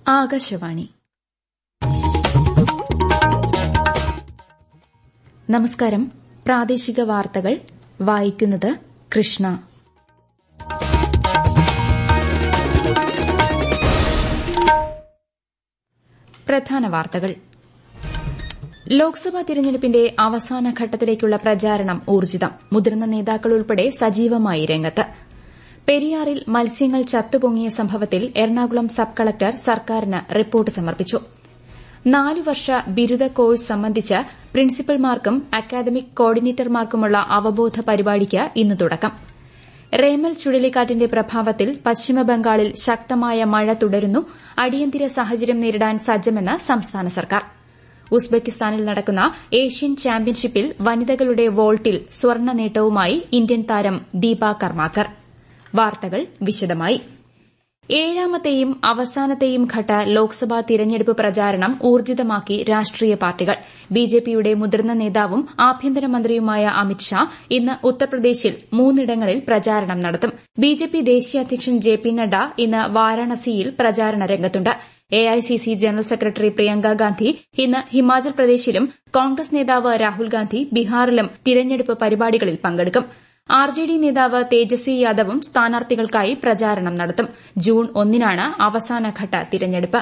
ആകാശവാണി നമസ്കാരം പ്രാദേശിക വാർത്തകൾ വായിക്കുന്നത് കൃഷ്ണ പ്രധാന വാർത്തകൾ ലോക്സഭാ തിരഞ്ഞെടുപ്പിന്റെ അവസാന ഘട്ടത്തിലേക്കുള്ള പ്രചാരണം ഊർജ്ജിതം മുതിർന്ന നേതാക്കൾ ഉൾപ്പെടെ സജീവമായി രംഗത്ത് പെരിയാറിൽ മത്സ്യങ്ങൾ ചത്തുപൊങ്ങിയ സംഭവത്തിൽ എറണാകുളം സബ് കളക്ടർ സർക്കാരിന് റിപ്പോർട്ട് സമർപ്പിച്ചു നാലു വർഷ ബിരുദ കോഴ്സ് സംബന്ധിച്ച് പ്രിൻസിപ്പൽമാർക്കും അക്കാദമിക് കോർഡിനേറ്റർമാർക്കുമുള്ള അവബോധ പരിപാടിക്ക് ഇന്ന് തുടക്കം റേമൽ ചുഴലിക്കാറ്റിന്റെ പ്രഭാവത്തിൽ പശ്ചിമബംഗാളിൽ ശക്തമായ മഴ തുടരുന്നു അടിയന്തര സാഹചര്യം നേരിടാൻ സജ്ജമെന്ന് സംസ്ഥാന സർക്കാർ ഉസ്ബെക്കിസ്ഥാനിൽ നടക്കുന്ന ഏഷ്യൻ ചാമ്പ്യൻഷിപ്പിൽ വനിതകളുടെ വോൾട്ടിൽ സ്വർണ്ണ നേട്ടവുമായി ഇന്ത്യൻ താരം ദീപ കർമാക്കർ വാർത്തകൾ വിശദമായി ഏഴാമത്തെയും അവസാനത്തെയും ഘട്ട ലോക്സഭാ തിരഞ്ഞെടുപ്പ് പ്രചാരണം ഊർജ്ജിതമാക്കി രാഷ്ട്രീയ പാർട്ടികൾ ബിജെപിയുടെ മുതിർന്ന നേതാവും ആഭ്യന്തരമന്ത്രിയുമായ അമിത്ഷാ ഇന്ന് ഉത്തർപ്രദേശിൽ മൂന്നിടങ്ങളിൽ പ്രചാരണം നടത്തും ബിജെപി ദേശീയ അധ്യക്ഷൻ ജെ പി നഡ്ഡ ഇന്ന് വാരാണസിയിൽ പ്രചാരണ രംഗത്തുണ്ട് AICC general secretary Priyanka Gandhi ഇന്ന് ഹിമാചൽ പ്രദേശിലും കോൺഗ്രസ് നേതാവ് രാഹുൽ ഗാന്ധി ബീഹാറിലും തിരഞ്ഞെടുപ്പ് പരിപാടികളിൽ പങ്കെടുക്കും ആർജെഡി നേതാവ് തേജസ്വി യാദവും സ്ഥാനാർത്ഥികൾക്കായി പ്രചാരണം നടത്തും ജൂൺ ഒന്നിനാണ് അവസാനഘട്ട തിരഞ്ഞെടുപ്പ്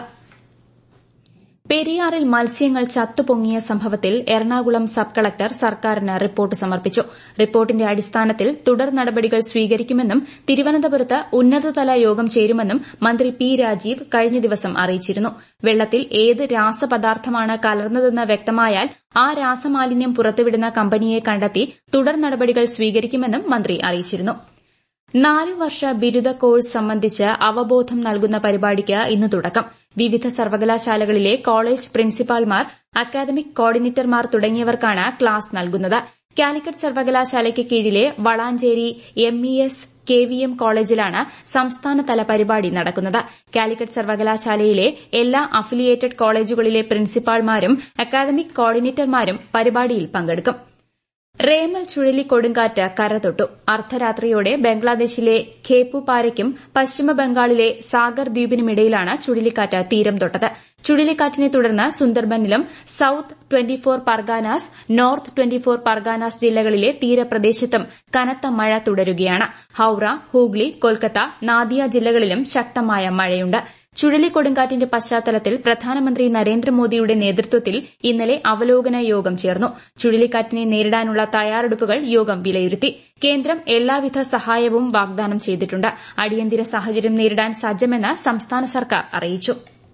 പെരിയാറിൽ മത്സ്യങ്ങൾ ചത്തുപൊങ്ങിയ സംഭവത്തിൽ എറണാകുളം സബ് കളക്ടർ സർക്കാരിന് റിപ്പോർട്ട് സമർപ്പിച്ചു റിപ്പോർട്ടിന്റെ അടിസ്ഥാനത്തിൽ തുടർ നടപടികൾ സ്വീകരിക്കുമെന്നും തിരുവനന്തപുരത്ത് ഉന്നതതല യോഗം ചേരുമെന്നും മന്ത്രി പി രാജീവ് കഴിഞ്ഞ ദിവസം അറിയിച്ചിരുന്നു വെള്ളത്തിൽ ഏത് രാസപദാർത്ഥമാണ് കലർന്നതെന്ന് വ്യക്തമായാൽ ആ രാസമാലിന്യം പുറത്തുവിടുന്ന കമ്പനിയെ കണ്ടെത്തി തുടർ നടപടികൾ സ്വീകരിക്കുമെന്നും മന്ത്രി അറിയിച്ചിരുന്നു നാലു വർഷ ബിരുദ കോഴ്സ് സംബന്ധിച്ച് അവബോധം നൽകുന്ന പരിപാടിക്ക് ഇന്ന് തുടക്കം വിവിധ സർവകലാശാലകളിലെ കോളേജ് പ്രിൻസിപ്പാൾമാർ അക്കാദമിക് കോർഡിനേറ്റർമാർ തുടങ്ങിയവർക്കാണ് ക്ലാസ് നൽകുന്നത് കാലിക്കറ്റ് സർവകലാശാലയ്ക്ക് കീഴിലെ Valanchery M E S K V M കോളേജിലാണ് സംസ്ഥാനതല പരിപാടി നടക്കുന്നത് കാലിക്കറ്റ് സർവകലാശാലയിലെ എല്ലാ അഫിലിയേറ്റഡ് കോളേജുകളിലെ പ്രിൻസിപ്പാൾമാരും അക്കാദമിക് കോർഡിനേറ്റർമാരും പരിപാടിയിൽ പങ്കെടുക്കും റേമൽ ചുഴലിക്കൊടുങ്കാറ്റ് കരതൊട്ടു അർദ്ധരാത്രിയോടെ ബംഗ്ലാദേശിലെ ഖേപ്പുപാരയ്ക്കും പശ്ചിമബംഗാളിലെ സാഗർ ദ്വീപിനുമിടയിലാണ് ചുഴലിക്കാറ്റ് തീരം തൊട്ടത് ചുഴലിക്കാറ്റിനെ തുടർന്ന് സുന്ദർബനിലും south twenty four Parganas north twenty four Parganas ജില്ലകളിലെ തീരപ്രദേശത്തും കനത്ത മഴ തുടരുകയാണ് ഹൌറ ഹൂഗ്ലി കൊൽക്കത്ത നാദിയ ജില്ലകളിലും ശക്തമായ മഴയുണ്ട് ചുഴലിക്കൊടുങ്കാറ്റിന്റെ പശ്ചാത്തലത്തിൽ പ്രധാനമന്ത്രി നരേന്ദ്രമോദിയുടെ നേതൃത്വത്തിൽ ഇന്നലെ അവലോകന യോഗം ചേർന്നു ചുഴലിക്കാറ്റിനെ നേരിടാനുള്ള തയ്യാറെടുപ്പുകൾ യോഗം വിലയിരുത്തി കേന്ദ്രം എല്ലാവിധ സഹായവും വാഗ്ദാനം ചെയ്തിട്ടുണ്ട് അടിയന്തര സാഹചര്യം നേരിടാൻ സജ്ജമെന്ന് സംസ്ഥാന സർക്കാർ അറിയിച്ചു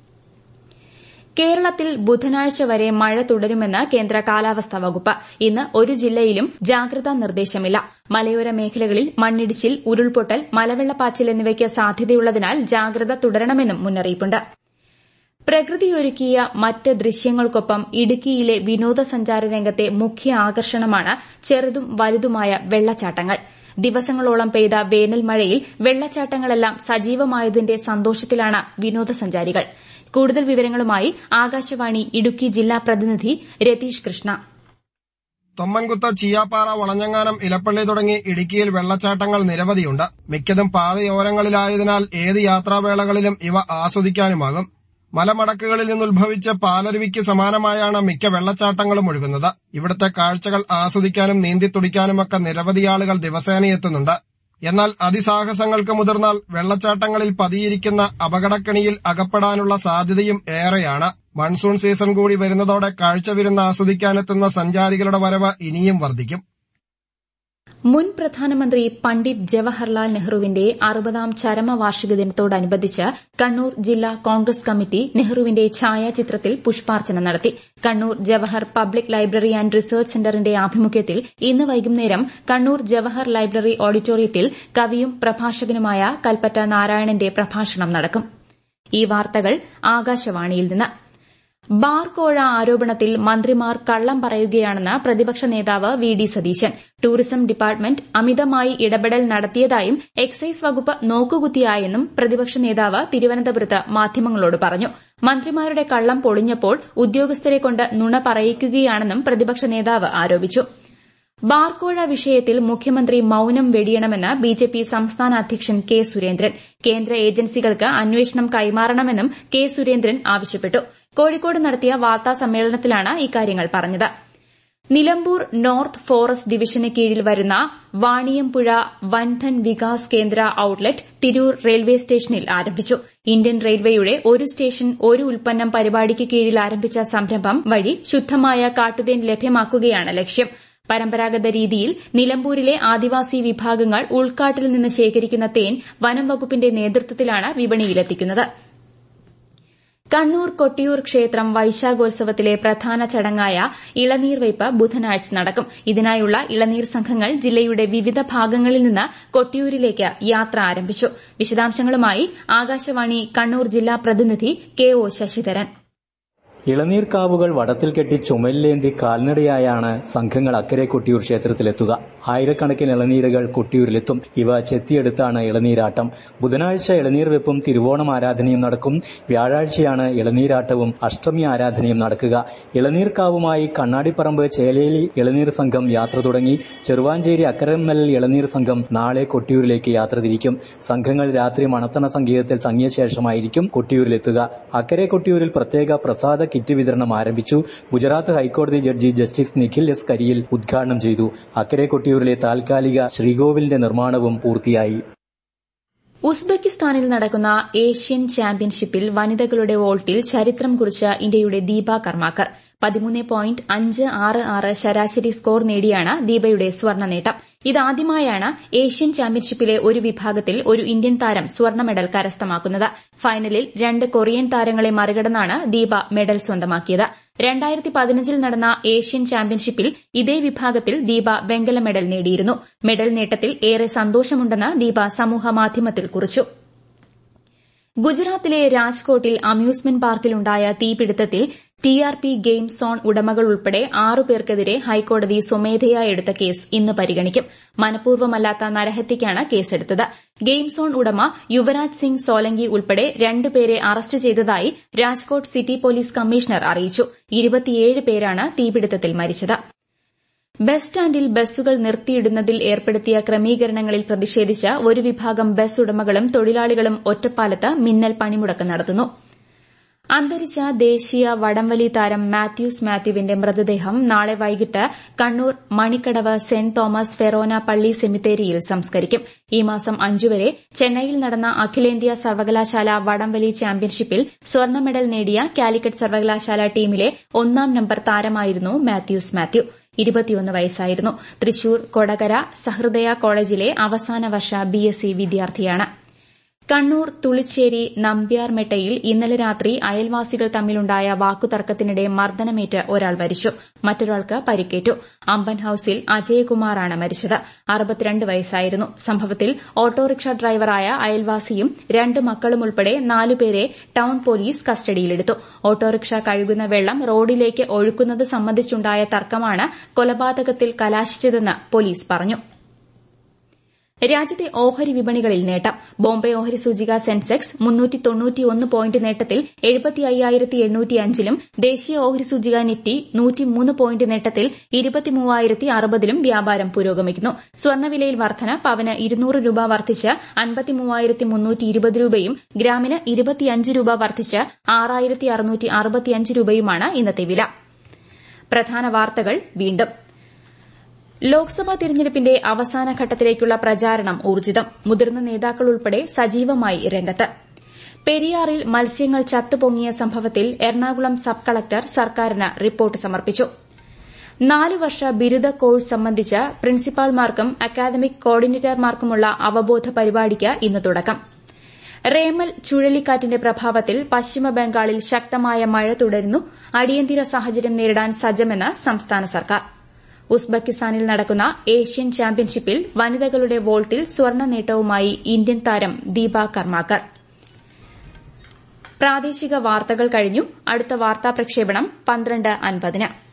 കേരളത്തിൽ ബുധനാഴ്ച വരെ മഴ തുടരുമെന്ന് കേന്ദ്ര കാലാവസ്ഥാ വകുപ്പ് ഇന്ന് ഒരു ജില്ലയിലും ജാഗ്രതാ നിർദ്ദേശമില്ല മലയോര മേഖലകളിൽ മണ്ണിടിച്ചിൽ ഉരുൾപൊട്ടൽ മലവെള്ളപ്പാച്ചിൽ എന്നിവയ്ക്ക് സാധ്യതയുള്ളതിനാൽ ജാഗ്രത തുടരണമെന്നും മുന്നറിയിപ്പുണ്ട് പ്രകൃതിയൊരുക്കിയ മറ്റ് ദൃശ്യങ്ങൾക്കൊപ്പം ഇടുക്കിയിലെ വിനോദസഞ്ചാര രംഗത്തെ മുഖ്യ ആകർഷണമാണ് ചെറുതും വലുതുമായ വെള്ളച്ചാട്ടങ്ങൾ ദിവസങ്ങളോളം പെയ്ത വേനൽ മഴയിൽ വെള്ളച്ചാട്ടങ്ങളെല്ലാം സജീവമായതിന്റെ സന്തോഷത്തിലാണ് വിനോദസഞ്ചാരികൾ കൂടുതൽ വിവരങ്ങളുമായി ആകാശവാണി ഇടുക്കി ജില്ലാ പ്രതിനിധി രതീഷ് കൃഷ്ണ തൊമ്മൻകുത്ത് ചീയാപ്പാറ വളഞ്ഞങ്ങാനം ഇലപ്പള്ളി തുടങ്ങി ഇടുക്കിയിൽ വെള്ളച്ചാട്ടങ്ങൾ നിരവധിയുണ്ട് മിക്കതും പാതയോരങ്ങളിലായതിനാൽ ഏത് യാത്രാവേളകളിലും ഇവ ആസ്വദിക്കാനുമാകും മലമടക്കുകളിൽ നിന്നുത്ഭവിച്ച പാലരുവിക്ക് സമാനമായാണ് മിക്ക വെള്ളച്ചാട്ടങ്ങളും ഒഴുകുന്നത് ഇവിടുത്തെ കാഴ്ചകൾ ആസ്വദിക്കാനും നീന്തിത്തുടിക്കാനുമൊക്കെ നിരവധി ആളുകൾ ദിവസേന എത്തുന്നുണ്ട് എന്നാൽ അതിസാഹസങ്ങൾക്ക് മുതിർന്നാൽ വെള്ളച്ചാട്ടങ്ങളിൽ പതിയിരിക്കുന്ന അപകടക്കണിയിൽ അകപ്പെടാനുള്ള സാധ്യതയും ഏറെയാണ് മൺസൂൺ സീസൺ കൂടി വരുന്നതോടെ കാഴ്ച വിരുന്ന് ആസ്വദിക്കാനെത്തുന്ന സഞ്ചാരികളുടെ വരവ് ഇനിയും വർദ്ധിക്കും മുൻ പ്രധാനമന്ത്രി പണ്ഡിറ്റ് ജവഹർലാൽ നെഹ്റുവിന്റെ അറുപതാം ചരമവാർഷിക ദിനത്തോടനുബന്ധിച്ച് കണ്ണൂർ ജില്ലാ കോൺഗ്രസ് കമ്മിറ്റി നെഹ്റുവിന്റെ ഛായാചിത്രത്തിൽ പുഷ്പാർച്ചന നടത്തി Kannur Jawahar public library and research സെന്ററിന്റെ ആഭിമുഖ്യത്തിൽ ഇന്ന് വൈകുന്നേരം കണ്ണൂർ ജവഹർ ലൈബ്രറി ഓഡിറ്റോറിയത്തിൽ കവിയും പ്രഭാഷകനുമായ കൽപ്പറ്റ നാരായണന്റെ പ്രഭാഷണം നടക്കും ഈ വാർത്തകൾ ആകാശവാണിയിൽ നിന്ന് ബാർ കോഴ ആരോപണത്തിൽ മന്ത്രിമാർ കള്ളം പറയുകയാണെന്ന് പ്രതിപക്ഷ നേതാവ് V D Satheesan tourism department അമിതമായി ഇടപെടൽ നടത്തിയതായും എക്സൈസ് വകുപ്പ് നോക്കുകുത്തിയായെന്നും പ്രതിപക്ഷ നേതാവ് തിരുവനന്തപുരത്ത് മാധ്യമങ്ങളോട് പറഞ്ഞു മന്ത്രിമാരുടെ കള്ളം പൊളിഞ്ഞപ്പോൾ ഉദ്യോഗസ്ഥരെ കൊണ്ട് നുണ പറയിക്കുകയാണെന്നും പ്രതിപക്ഷ നേതാവ് ആരോപിച്ചു ബാർക്കോഴ വിഷയത്തിൽ മുഖ്യമന്ത്രി മൌനം വെടിയണമെന്ന് ബിജെപി സംസ്ഥാന അധ്യക്ഷൻ കെ സുരേന്ദ്രൻ കേന്ദ്ര ഏജൻസികൾക്ക് അന്വേഷണം കൈമാറണമെന്നും കെ സുരേന്ദ്രൻ ആവശ്യപ്പെട്ടു കോഴിക്കോട് നടത്തിയ വാർത്താ സമ്മേളനത്തിലാണ് ഇക്കാര്യങ്ങൾ പറഞ്ഞത് നിലമ്പൂർ നോർത്ത് ഫോറസ്റ്റ് ഡിവിഷന് കീഴിൽ വരുന്ന വാണിയംപുഴ വൻധൻ വികാസ് കേന്ദ്ര ഔട്ട്ലെറ്റ് തിരൂർ റെയിൽവേ സ്റ്റേഷനിൽ ആരംഭിച്ചു ഇന്ത്യൻ റെയിൽവേയുടെ ഒരു സ്റ്റേഷൻ ഒരു ഉൽപ്പന്നം പരിപാടിക്ക് കീഴിൽ ആരംഭിച്ച സംരംഭം വഴി ശുദ്ധമായ കാട്ടുതേൻ ലഭ്യമാക്കുകയാണ് ലക്ഷ്യം പരമ്പരാഗത രീതിയിൽ നിലമ്പൂരിലെ ആദിവാസി വിഭാഗങ്ങൾ ഉൾക്കാട്ടിൽ നിന്ന് ശേഖരിക്കുന്ന തേൻ വനം വകുപ്പിന്റെ നേതൃത്വത്തിലാണ് വിപണിയിലെത്തിക്കുന്നത് കണ്ണൂർ കൊട്ടിയൂർ ക്ഷേത്രം വൈശാഖോത്സവത്തിലെ പ്രധാന ചടങ്ങായ ഇളനീർവയ്പ് ബുധനാഴ്ച നടക്കും ഇതിനായുള്ള ഇളനീർ സംഘങ്ങൾ ജില്ലയുടെ വിവിധ ഭാഗങ്ങളിൽ നിന്ന് കൊട്ടിയൂരിലേക്ക് യാത്ര ആരംഭിച്ചു വിശദാംശങ്ങളുമായി ആകാശവാണി കണ്ണൂർ ജില്ലാ പ്രതിനിധി കെ ഒ ശശിധരൻ ഇളനീർക്കാവുകൾ വടത്തിൽ കെട്ടി ചുമലിലേന്തി കാൽനടയായാണ് സംഘങ്ങൾ അക്കരെ കൊട്ടിയൂർ ക്ഷേത്രത്തിലെത്തുക ആയിരക്കണക്കിന് ഇളനീരുകൾ കൊട്ടിയൂരിലെത്തും ഇവ ചെത്തിയെടുത്താണ് ഇളനീരാട്ടം ബുധനാഴ്ച ഇളനീർ വെപ്പും തിരുവോണം ആരാധനയും നടക്കും വ്യാഴാഴ്ചയാണ് ഇളനീരാട്ടവും അഷ്ടമി ആരാധനയും നടക്കുക ഇളനീർക്കാവുമായി കണ്ണാടിപ്പറമ്പ് ചേലേലി ഇളനീർ സംഘം യാത്ര തുടങ്ങി ചെറുവാഞ്ചേരി അക്കരമ്മൽ ഇളനീർ സംഘം നാളെ കൊട്ടിയൂരിലേക്ക് യാത്ര തിരിക്കും സംഘങ്ങൾ രാത്രി മണത്തണ സംഗീതത്തിൽ തങ്ങിയ ശേഷമായിരിക്കും കൊട്ടിയൂരിലെത്തുക അക്കരെ കൊട്ടിയൂരിൽ പ്രത്യേക പ്രസാദ കിറ്റ് വിതരണം ആരംഭിച്ചു ഗുജറാത്ത് ഹൈക്കോടതി judge justice Nikhil S Kariyil ഉദ്ഘാടനം ചെയ്തു അക്കരെ കൊട്ടിയൂരിലെ താൽക്കാലിക ശ്രീകോവിലിന്റെ നിർമ്മാണവും പൂർത്തിയായി ഉസ്ബെക്കിസ്ഥാനിൽ നടക്കുന്ന ഏഷ്യൻ ചാമ്പ്യൻഷിപ്പിൽ വനിതകളുടെ വോൾട്ടിൽ ചരിത്രം കുറിച്ച ഇന്ത്യയുടെ ദീപ കർമാക്കർ പതിമൂന്ന് പോയിന്റ് അഞ്ച് ആറ് ആറ് ശരാശരി സ്കോർ നേടിയാണ് ദീപയുടെ സ്വർണ്ണ നേട്ടം ഇതാദ്യമായാണ് ഏഷ്യൻ ചാമ്പ്യൻഷിപ്പിലെ ഒരു വിഭാഗത്തിൽ ഒരു ഇന്ത്യൻ താരം സ്വർണ്ണ മെഡൽ കരസ്ഥമാക്കുന്നത് ഫൈനലിൽ രണ്ട് കൊറിയൻ താരങ്ങളെ മറികടന്നാണ് ദീപ മെഡൽ സ്വന്തമാക്കിയത് രണ്ടായിരത്തി പതിനഞ്ചിൽ നടന്ന ഏഷ്യൻ ചാമ്പ്യൻഷിപ്പിൽ ഇതേ വിഭാഗത്തിൽ ദീപ വെങ്കല മെഡൽ നേടിയിരുന്നു മെഡൽ നേട്ടത്തിൽ ഏറെ സന്തോഷമുണ്ടെന്ന് ദീപ സമൂഹമാധ്യമത്തിൽ കുറിച്ചു ഗുജറാത്തിലെ രാജ്കോട്ടിൽ അമ്യൂസ്മെന്റ് പാർക്കിലുണ്ടായ തീപിടുത്തത്തിൽ T R P game zone ഉടമകൾ ഉൾപ്പെടെ ആറുപേർക്കെതിരെ ഹൈക്കോടതി സ്വമേധയാ എടുത്ത കേസ് ഇന്ന് പരിഗണിക്കും മനഃപൂർവ്വമല്ലാത്ത നരഹത്യയ്ക്കാണ് കേസെടുത്തത് ഗെയിം സോൺ ഉടമ യുവരാജ് സിംഗ് സോലങ്കി ഉൾപ്പെടെ രണ്ടുപേരെ അറസ്റ്റ് ചെയ്തതായി രാജ്കോട്ട് സിറ്റി പോലീസ് കമ്മീഷണർ അറിയിച്ചു ഇരുപത്തിയേഴ് പേരാണ് തീപിടുത്തത്തിൽ മരിച്ചത് ബസ് സ്റ്റാൻഡിൽ ബസ്സുകൾ നിർത്തിയിടുന്നതിൽ ഏർപ്പെടുത്തിയ ക്രമീകരണങ്ങളിൽ പ്രതിഷേധിച്ച് ഒരു വിഭാഗം ബസ് ഉടമകളും തൊഴിലാളികളും ഒറ്റപ്പാലത്ത് മിന്നൽ പണിമുടക്ക് നടത്തുന്നു അന്തരിച്ച ദേശീയ വടംവലി താരം മാത്യൂസ് മാത്യുവിന്റെ മൃതദേഹം നാളെ വൈകിട്ട് Kannur Manikkadavu saint Thomas forane പള്ളി സെമിത്തേരിയിൽ സംസ്കരിക്കും ഈ മാസം അഞ്ചുവരെ ചെന്നൈയിൽ നടന്ന അഖിലേന്ത്യാ സർവകലാശാല വടംവലി ചാമ്പ്യൻഷിപ്പിൽ സ്വർണ്ണ മെഡൽ നേടിയ കാലിക്കറ്റ് സർവകലാശാല ടീമിലെ ഒന്നാം നമ്പർ താരമായിരുന്നു മാത്യൂസ് മാത്യു ഇരുപത്തിയൊന്ന് വയസ്സായിരുന്നു തൃശൂർ കൊടകര സഹൃദയ കോളേജിലെ അവസാന വർഷ ബിഎസ്സി വിദ്യാർത്ഥിയാണ് കണ്ണൂർ തുളിശ്ശേരി നമ്പ്യാർമെട്ടയിൽ ഇന്നലെ രാത്രി അയൽവാസികൾ തമ്മിലുണ്ടായ വാക്കുതർക്കത്തിനിടെ മർദ്ദനമേറ്റ് ഒരാൾ മരിച്ചു മറ്റൊരാൾക്ക് പരിക്കേറ്റു അമ്പൻ ഹൌസിൽ അജയകുമാറാണ് മരിച്ചത് അറുപത്തിരണ്ട് വയസ്സായിരുന്നു സംഭവത്തിൽ ഓട്ടോറിക്ഷ ഡ്രൈവറായ അയൽവാസിയും രണ്ട് മക്കളും ഉൾപ്പെടെ നാലുപേരെ ടൌൺ പോലീസ് കസ്റ്റഡിയിലെടുത്തു ഓട്ടോറിക്ഷ കഴുകുന്ന വെള്ളം റോഡിലേക്ക് ഒഴുക്കുന്നത് സംബന്ധിച്ചുണ്ടായ തർക്കമാണ് കൊലപാതകത്തിൽ കലാശിച്ചതെന്ന് പോലീസ് പറഞ്ഞു രാജ്യത്തെ ഓഹരി വിപണികളിൽ നേട്ടം ബോംബെ ഓഹരി സൂചിക സെൻസെക്സ് മുന്നൂറ്റി തൊണ്ണൂറ്റിയൊന്ന് പോയിന്റ് നേട്ടത്തിൽ എഴുപത്തി അയ്യായിരത്തി എണ്ണൂറ്റിയഞ്ചിലും ദേശീയ ഓഹരി സൂചിക നിഫ്റ്റി നൂറ്റിമൂന്ന് പോയിന്റ് നേട്ടത്തിൽ ഇരുപത്തിമൂവായിരത്തി അറുപതിലും വ്യാപാരം പുരോഗമിക്കുന്നു സ്വർണ്ണവിലയിൽ വർധന പവന് ഇരുന്നൂറ് രൂപ വർദ്ധിച്ച് അൻപത്തിമൂവായിരത്തി മുന്നൂറ്റി ഇരുപത് രൂപയും ഗ്രാമിന് ഇരുപത്തിയഞ്ച് രൂപ വർദ്ധിച്ച് ആറായിരത്തി അറുന്നൂറ്റി അറുപത്തിയഞ്ച് രൂപയുമാണ് ഇന്നത്തെ വില പ്രധാന വാർത്തകൾ വീണ്ടും ലോക്സഭാ തിരഞ്ഞെടുപ്പിന്റെ അവസാന ഘട്ടത്തിലേക്കുള്ള പ്രചാരണം ഊർജിതം മുതിർന്ന നേതാക്കൾ ഉൾപ്പെടെ സജീവമായി രംഗത്ത് പെരിയാറിൽ മത്സ്യങ്ങൾ ചത്തുപൊങ്ങിയ സംഭവത്തിൽ എറണാകുളം സബ് കളക്ടർ സർക്കാരിന് റിപ്പോർട്ട് സമർപ്പിച്ചു നാല് വർഷ ബിരുദ കോഴ്സ് സംബന്ധിച്ച് പ്രിൻസിപ്പാൾമാർക്കും അക്കാദമിക് കോർഡിനേറ്റർമാർക്കുമുള്ള അവബോധ പരിപാടിക്ക് ഇന്ന് തുടക്കം റേമൽ ചുഴലിക്കാറ്റിന്റെ പ്രഭാവത്തിൽ പശ്ചിമബംഗാളിൽ ശക്തമായ മഴ തുടരുന്നു അടിയന്തര സാഹചര്യം നേരിടാൻ സജ്ജമെന്ന് സംസ്ഥാന സർക്കാർ ഉസ്ബെക്കിസ്ഥാനിൽ നടക്കുന്ന ഏഷ്യൻ ചാമ്പ്യൻഷിപ്പിൽ വനിതകളുടെ വോൾട്ടിൽ സ്വർണ്ണ നേട്ടവുമായി ഇന്ത്യൻ താരം ദീപ കർമാക്കർ പ്രാദേശിക വാർത്തകൾ കഴിഞ്ഞു അടുത്ത വാർത്താ പ്രക്ഷേപണം പന്ത്രണ്ട് അൻപതിന്